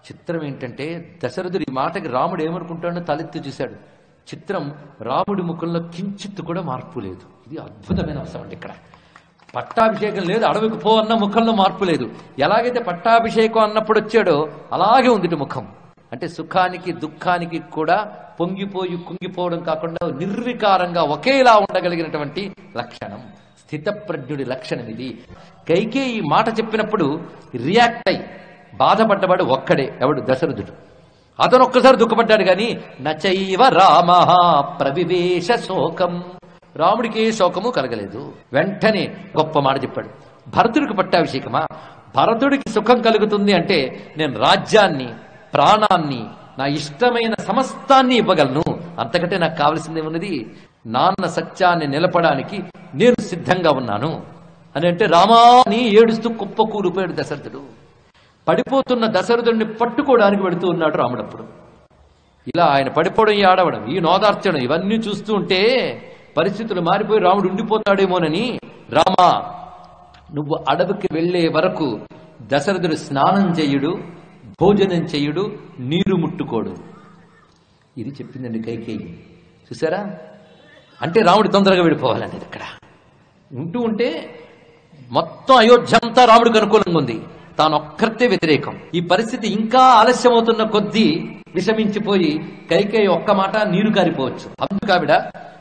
చిత్రం ఏంటంటే దశరథుడు ఈ మాటకి రాముడు ఏమనుకుంటాడో తలెత్తి చూశాడు చిత్రం రాముడి ముఖంలో కించిత్తు కూడా మార్పు లేదు ఇది అద్భుతమైన అంశం అండి ఇక్కడ పట్టాభిషేకం లేదు అడవికి పో అన్న ముఖంలో మార్పు లేదు ఎలాగైతే పట్టాభిషేకం అన్నప్పుడు వచ్చాడో అలాగే ఉంది ఇటు ముఖం అంటే సుఖానికి దుఃఖానికి కూడా పొంగిపోయి కుంగిపోవడం కాకుండా నిర్వికారంగా ఒకేలా ఉండగలిగినటువంటి లక్షణం స్థితప్రజ్ఞుడి లక్షణం ఇది కైకే ఈ మాట చెప్పినప్పుడు రియాక్ట్ అయి బాధపడ్డవాడు ఒక్కడే ఎవడు దశరథుడు అతను ఒక్కసారి దుఃఖపడ్డాడు గాని నచైవ రామ ప్రవివేశ శోకం రాముడికి ఏ శోకము కలగలేదు వెంటనే గొప్ప మాట చెప్పాడు భరతుడికి పట్టాభిషేకమా భరతుడికి సుఖం కలుగుతుంది అంటే నేను రాజ్యాన్ని ప్రాణాన్ని నా ఇష్టమైన సమస్తాన్ని ఇవ్వగలను అంతకంటే నాకు కావలసింది ఉన్నది నాన్న సత్యాన్ని నిలపడానికి నేను సిద్ధంగా ఉన్నాను అని అంటే రామా అని ఏడుస్తూ కుప్ప కూలిపోయాడు దశరథుడు పడిపోతున్న దశరథుడిని పట్టుకోవడానికి వెళుతూ ఉన్నాడు రాముడప్పుడు ఇలా ఆయన పడిపోవడం ఈ ఆడవడం ఈ నోదార్చడం ఇవన్నీ చూస్తూ ఉంటే పరిస్థితులు మారిపోయి రాముడు ఉండిపోతాడేమోనని రామా నువ్వు అడవికి వెళ్లే వరకు దశరథుడు స్నానం చెయ్యుడు భోజనం చెయ్యుడు నీరు ముట్టుకోడు ఇది చెప్పిందండి కైకేయి చూసారా అంటే రాముడు తొందరగా వెళ్ళిపోవాలండి ఇక్కడ ఉంటూ ఉంటే మొత్తం అయోధ్య అంతా రాముడికి అనుకూలంగా ఉంది తాను ఒక్కరితే వ్యతిరేకం ఈ పరిస్థితి ఇంకా ఆలస్యం అవుతున్న కొద్దీ విషమించిపోయి కైకేయి ఒక్క మాట నీరు కారిపోవచ్చు అందుకు ఆవిడ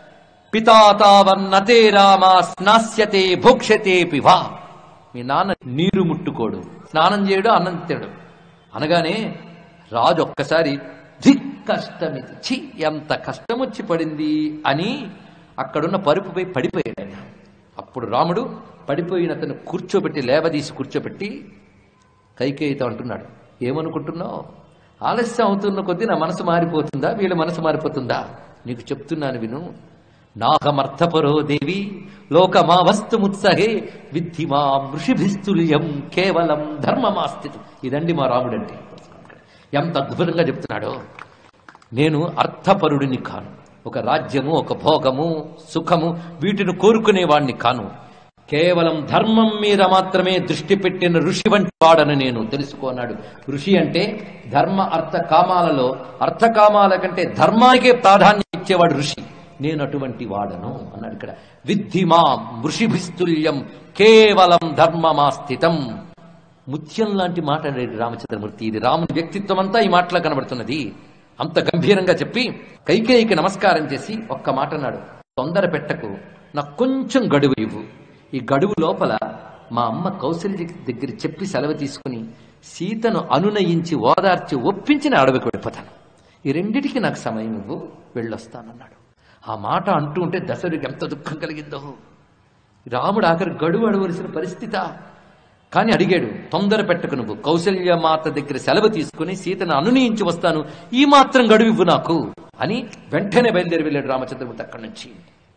పితాతావన్నతే రామ స్నాస్యతే భోక్ష్యతే పివా మీ నాన్న నీరు ముట్టుకోడు స్నానం చేయడు అన్నం తినడు అనగానే రాజు ఒక్కసారి ధిక్ కష్టమిది ఛీ ఎంత కష్టం వచ్చి పడింది అని అక్కడున్న పరుపుపై పడిపోయాడు ఆయన అప్పుడు రాముడు పడిపోయిన అతను కూర్చోబెట్టి లేవదీసి కూర్చోబెట్టి కైకేయితో అంటున్నాడు ఏమనుకుంటున్నావు ఆలస్యం అవుతున్న కొద్దీ నా మనసు మారిపోతుందా వీళ్ళ మనసు మారిపోతుందా నీకు చెప్తున్నాను విను నాహమర్థపరో దేవి లోకమా వస్తుముత్సహే విద్ధి మా మృషిభిస్తుల్యం కేవలం ధర్మమాస్థితం ఇదండి మా రాముడంటే ఎంత అద్భుతంగా చెప్తున్నాడో నేను అర్థపరుడిని కాను ఒక రాజ్యము ఒక భోగము సుఖము వీటిని కోరుకునేవాణ్ణి కాను కేవలం ధర్మం మీద మాత్రమే దృష్టి పెట్టిన ఋషి వంటి వాడని నేను తెలుసుకున్నాడు ఋషి అంటే ధర్మ అర్థ కామాలలో అర్థకామాల కంటే ధర్మానికే ప్రాధాన్యం ఇచ్చేవాడు ఋషి నేను అటువంటి వాడను అన్నాడు ఇక్కడ విద్ధి మా ఋషిభిస్తుల్యం కేవలం ధర్మమాస్థితం ముత్యం లాంటి మాట అన్నాడు రామచంద్రమూర్తి ఇది రాముని వ్యక్తిత్వం అంతా ఈ మాటలో కనబడుతున్నది అంత గంభీరంగా చెప్పి కైకేయికి నమస్కారం చేసి ఒక్క మాట అన్నాడు తొందర పెట్టకు నాకు కొంచెం గడువు ఇవ్వు ఈ గడువు లోపల మా అమ్మ కౌశల్య దగ్గర చెప్పి సెలవు తీసుకుని సీతను అనునయించి ఓదార్చి ఒప్పించిన అడవికి వెళ్ళిపోతాను ఈ రెండిటికి నాకు సమయం ఇవ్వు వెళ్ళొస్తానన్నాడు ఆ మాట అంటూ ఉంటే దశరథుడికి ఎంత దుఃఖం కలిగిందో రాముడు ఆఖరి గడువు అడవలసిన పరిస్థితా కానీ అడిగాడు తొందర పెట్టకు నువ్వు కౌశల్య మాత దగ్గర సెలవు తీసుకుని సీతను అనునయించి వస్తాను ఈ మాత్రం గడువు ఇవ్వు నాకు అని వెంటనే బయలుదేరి వెళ్ళాడు రామచంద్రమూర్తి అక్కడి నుంచి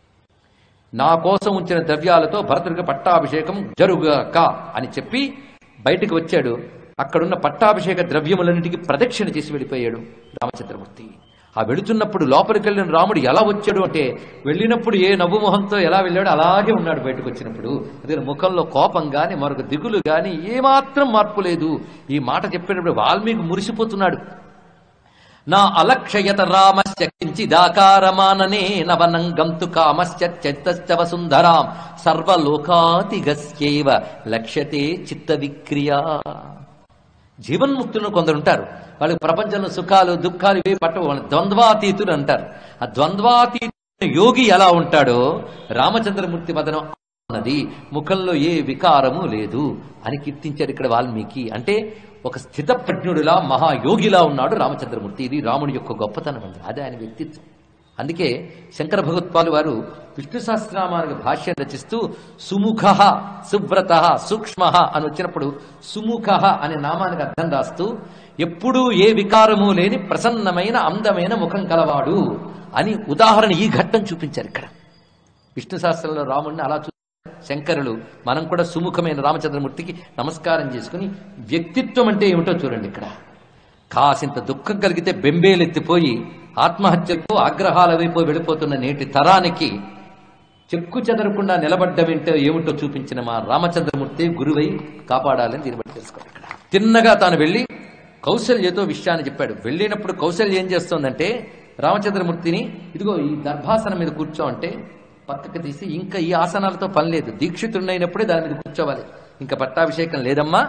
నా కోసం ఉంచిన ద్రవ్యాలతో భరతుడికి పట్టాభిషేకం జరుగుగాక అని చెప్పి బయటకు వచ్చాడు అక్కడున్న పట్టాభిషేక ద్రవ్యములన్నిటికీ ప్రదక్షిణ చేసి వెళ్ళిపోయాడు రామచంద్రమూర్తి ఆ వెళుతున్నప్పుడు లోపలికి వెళ్ళిన రాముడు ఎలా వచ్చాడు అంటే వెళ్ళినప్పుడు ఏ నవ్వు మొహంతో ఎలా వెళ్ళాడో అలాగే ఉన్నాడు బయటకు వచ్చినప్పుడు అదే ముఖంలో కోపం గాని మరొక దిగులు గాని ఏమాత్రం మార్పు లేదు ఈ మాట చెప్పేటప్పుడు వాల్మీకి మురిసిపోతున్నాడు నా అలక్షయత రామస్య కించిదాకారమాననే నవనం గంతు కామస్య చైతశ్చ వసుంధరాం సర్వలోకాతిగస్యైవ లక్ష్యతే చిత్త విక్రియా జీవన్ముక్తులను కొందరు ఉంటారు వాళ్ళకి ప్రపంచంలో సుఖాలు దుఃఖాలు ఇవే పట్టవు వాళ్ళని ద్వంద్వాతీతులు అంటారు ఆ ద్వంద్వాతీతు యోగి ఎలా ఉంటాడో రామచంద్రమూర్తి మదనం అన్నది ముఖంలో ఏ వికారము లేదు అని కీర్తించాడు ఇక్కడ వాల్మీకి అంటే ఒక స్థితప్రజ్ఞుడిలా మహాయోగిలా ఉన్నాడు రామచంద్రమూర్తి ఇది రాముడి యొక్క గొప్పతనం అండి అదే ఆయన వ్యక్తిత్వం అందుకే శంకర భగవత్పాలు వారు విష్ణు సహస్రనామానికి భాష్యం రచిస్తూ సుముఖ సువ్రత సూక్ష్మ అని వచ్చినప్పుడు సుముఖ అనే నామానికి అర్థం రాస్తూ ఎప్పుడూ ఏ వికారము లేని ప్రసన్నమైన అందమైన ముఖం కలవాడు అని ఉదాహరణ ఈ ఘట్టం చూపించారు ఇక్కడ విష్ణు శాస్త్రంలో రాముడిని అలా చూ శంకరులు మనం కూడా సుముఖమైన రామచంద్రమూర్తికి నమస్కారం చేసుకుని వ్యక్తిత్వం అంటే ఏమిటో చూడండి ఇక్కడ కాసింత దుఃఖం కలిగితే బెంబేలెత్తిపోయి ఆత్మహత్యకు ఆగ్రహాల వైపు వెళ్ళిపోతున్న నేటి తరానికి చెక్కు చెదరకుండా నిలబడ్డమేంటో ఏమిటో చూపించిన మా రామచంద్రమూర్తి గురువై కాపాడాలని దీన్ని బట్టి తెలుసుకోవాలి ఇక్కడ తిన్నగా తాను వెళ్ళి కౌశల్యతో విషయాన్ని చెప్పాడు వెళ్ళినప్పుడు కౌశల్య ఏం చేస్తోందంటే రామచంద్రమూర్తిని ఇదిగో ఈ దర్భాసనం మీద కూర్చో అంటే పక్కకి తీసి ఇంకా ఈ ఆసనాలతో పని లేదు దీక్షితుడైనప్పుడే దాని మీద కూర్చోవాలి ఇంకా పట్టాభిషేకం లేదమ్మా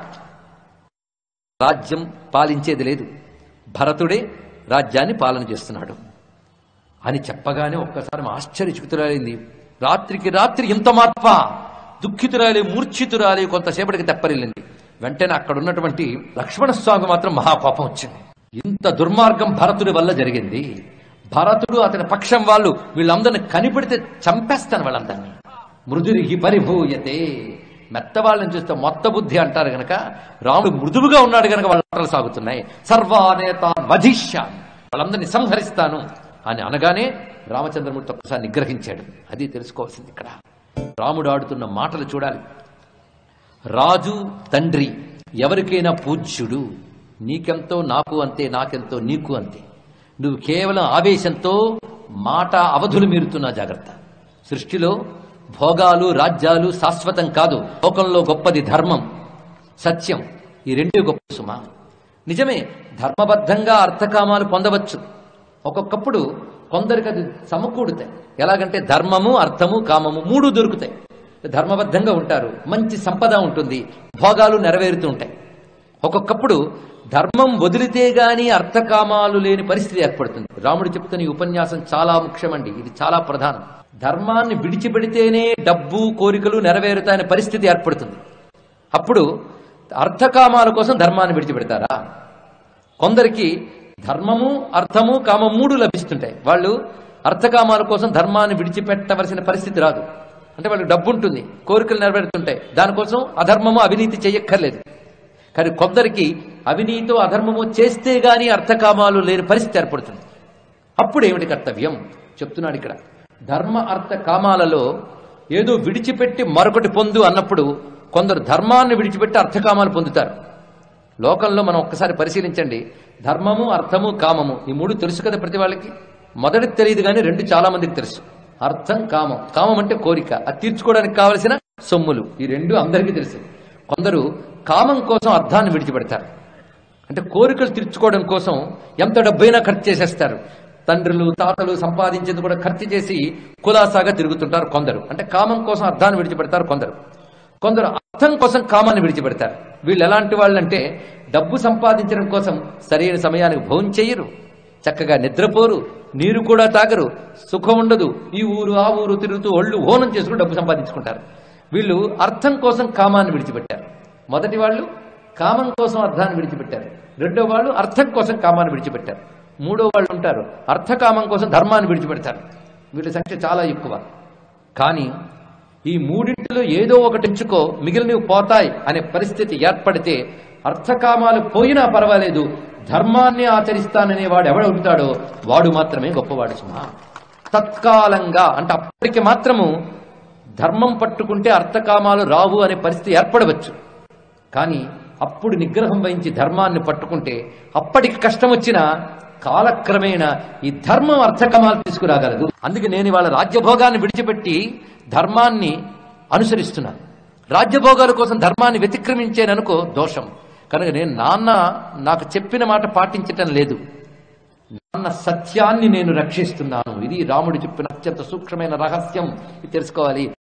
రాజ్యం పాలించేది లేదు భరతుడే రాజ్యాన్ని పాలన చేస్తున్నాడు అని చెప్పగానే ఒక్కసారి ఆశ్చర్యచుకుతురాలింది రాత్రికి రాత్రి ఇంత మార్ప దుఃఖితురాలి మూర్ఛితురాలి కొంతసేపటికి తెప్పరిల్లింది వెంటనే అక్కడ ఉన్నటువంటి లక్ష్మణస్వామి మాత్రం మహాకోపం వచ్చింది ఇంత దుర్మార్గం భరతుడి వల్ల జరిగింది భరతుడు అతని పక్షం వాళ్ళు వీళ్ళందరిని కనిపెడితే చంపేస్తాను వాళ్ళందరినీ మృదురిహి పరిభూయతే మెత్తవాళ్ళని చూస్తే మొత్త బుద్ధి అంటారు గనక రాముడు మృదువుగా ఉన్నాడు గనక వాళ్ళ మాటలు సాగుతున్నాయి సర్వానేత వధిష్యామి వాళ్ళందరినీ సంహరిస్తాను అని అనగానే రామచంద్రమూర్తి ఒక్కసారి నిగ్రహించాడు అది తెలుసుకోవాల్సింది ఇక్కడ రాముడు ఆడుతున్న మాటలు చూడాలి రాజు తండ్రి ఎవరికైనా పూజ్యుడు నీకెంతో నాకు అంతే నాకెంతో నీకు అంతే నువ్వు కేవలం ఆవేశంతో మాట అవధులు మీరుతున్నా జాగ్రత్త సృష్టిలో భోగాలు రాజ్యాలు శాశ్వతం కాదు లోకంలో గొప్పది ధర్మం సత్యం ఈ రెండు గొప్ప సుమా నిజమే ధర్మబద్ధంగా అర్థకామాలు పొందవచ్చు ఒక్కొక్కప్పుడు కొందరికి అది సమకూడుతాయి ఎలాగంటే ధర్మము అర్థము కామము మూడు దొరుకుతాయి ధర్మబద్ధంగా ఉంటారు మంచి సంపద ఉంటుంది భోగాలు నెరవేరుతూ ఉంటాయి ఒక్కొక్కప్పుడు ధర్మం వదిలితే గాని అర్థకామాలు లేని పరిస్థితి ఏర్పడుతుంది రాముడు చెప్తున్న ఈ ఉపన్యాసం చాలా ముఖ్యమండి ఇది చాలా ప్రధానం ధర్మాన్ని విడిచిపెడితేనే డబ్బు కోరికలు నెరవేరుతాయనే పరిస్థితి ఏర్పడుతుంది అప్పుడు అర్థకామాల కోసం ధర్మాన్ని విడిచిపెడతారా కొందరికి ధర్మము అర్థము కామం మూడు లభిస్తుంటాయి వాళ్ళు అర్థకామాల కోసం ధర్మాన్ని విడిచిపెట్టవలసిన పరిస్థితి రాదు అంటే వాళ్ళకి డబ్బు ఉంటుంది కోరికలు నెరవేరుతుంటాయి దానికోసం అధర్మము అవినీతి చెయ్యక్కర్లేదు కానీ కొందరికి అవినీతో అధర్మము చేస్తే గాని అర్థకామాలు లేని పరిస్థితి ఏర్పడుతుంది అప్పుడు ఏమిటి కర్తవ్యం చెప్తున్నాడు ఇక్కడ ధర్మ అర్థ కామాలలో ఏదో విడిచిపెట్టి మరొకటి పొందు అన్నప్పుడు కొందరు ధర్మాన్ని విడిచిపెట్టి అర్థకామాలు పొందుతారు లోకంలో మనం ఒక్కసారి పరిశీలించండి ధర్మము అర్థము కామము ఈ మూడు తెలుసు కదా ప్రతి వాళ్ళకి మొదటిది తెలియదు కానీ రెండు చాలా మందికి తెలుసు అర్థం కామం కామం అంటే కోరిక అది తీర్చుకోవడానికి కావలసిన సొమ్ములు ఈ రెండు అందరికీ తెలుసు కొందరు కామం కోసం అర్థాన్ని విడిచిపెడతారు అంటే కోరికలు తీర్చుకోవడం కోసం ఎంత డబ్బైనా ఖర్చు చేసేస్తారు తండ్రులు తాతలు సంపాదించేది కూడా ఖర్చు చేసి కులాసాగా తిరుగుతుంటారు కొందరు అంటే కామం కోసం అర్థాన్ని విడిచిపెడతారు కొందరు కొందరు అర్థం కోసం కామాన్ని విడిచిపెడతారు వీళ్ళు ఎలాంటి వాళ్ళంటే డబ్బు సంపాదించడం కోసం సరైన సమయానికి భోజనం చేయరు చక్కగా నిద్రపోరు నీరు కూడా తాగరు సుఖం ఉండదు ఈ ఊరు ఆ ఊరు తిరుగుతూ ఒళ్ళు హోనం చేసుకుని డబ్బు సంపాదించుకుంటారు వీళ్ళు అర్థం కోసం కామాన్ని విడిచిపెట్టారు మొదటి వాళ్ళు కామం కోసం అర్థాన్ని విడిచిపెట్టారు రెండో వాళ్ళు అర్థం కోసం కామాన్ని విడిచిపెట్టారు మూడో వాళ్ళు ఉంటారు అర్థకామం కోసం ధర్మాన్ని విడిచిపెడతారు వీళ్ళ సంఖ్య చాలా ఎక్కువ కానీ ఈ మూడింటిలో ఏదో ఒకటి ఎంచుకో మిగిలినవి పోతాయి అనే పరిస్థితి ఏర్పడితే అర్థకామాలు పోయినా పర్వాలేదు ధర్మాన్ని ఆచరిస్తాననే వాడు ఎవడవుతాడో వాడు మాత్రమే గొప్పవాడు సుమా తత్కాలంగా అంటే అప్పటికి మాత్రము ధర్మం పట్టుకుంటే అర్థకామాలు రావు అనే పరిస్థితి ఏర్పడవచ్చు కానీ అప్పుడు నిగ్రహం వహించి ధర్మాన్ని పట్టుకుంటే అప్పటికి కష్టం వచ్చినా కాలక్రమేణా ఈ ధర్మం అర్థకమాలు తీసుకురాగలదు అందుకే నేను ఇవాళ రాజ్యభోగాన్ని విడిచిపెట్టి ధర్మాన్ని అనుసరిస్తున్నాను రాజ్యభోగాల కోసం ధర్మాన్ని వ్యతిక్రమించాననుకో దోషం కనుక నేను నాన్న నాకు చెప్పిన మాట పాటించటం లేదు నాన్న సత్యాన్ని నేను రక్షిస్తున్నాను ఇది రాముడు చెప్పిన అత్యంత సూక్ష్మమైన రహస్యం ఇది తెలుసుకోవాలి